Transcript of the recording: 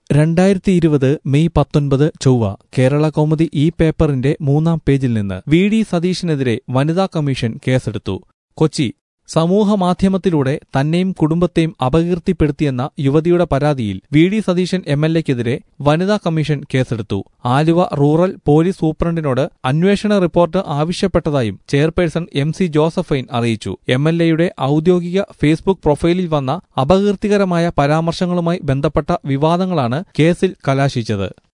രണ്ടായിരത്തി ഇരുപത് മെയ് പത്തൊൻപത് ചൊവ്വ കേരള കൗമുദി ഈ പേപ്പറിന്റെ മൂന്നാം പേജിൽ നിന്ന് വി ഡി സതീഷിനെതിരെ വനിതാ കമ്മീഷൻ കേസെടുത്തു കൊച്ചി സമൂഹമാധ്യമത്തിലൂടെ തന്നെയും കുടുംബത്തെയും അപകീർത്തിപ്പെടുത്തിയെന്ന യുവതിയുടെ പരാതിയിൽ V D Satheesan M L എക്കെതിരെ വനിതാ കമ്മീഷൻ കേസെടുത്തു ആലുവ റൂറൽ പോലീസ് സൂപ്രണ്ടിനോട് അന്വേഷണ റിപ്പോർട്ട് ആവശ്യപ്പെട്ടതായും ചെയർപേഴ്സൺ എം സി ജോസഫൈൻ അറിയിച്ചു എം എൽ എയുടെ ഔദ്യോഗിക ഫേസ്ബുക്ക് പ്രൊഫൈലിൽ വന്ന അപകീർത്തികരമായ പരാമർശങ്ങളുമായി ബന്ധപ്പെട്ട വിവാദങ്ങളാണ് കേസിൽ കലാശിച്ചത്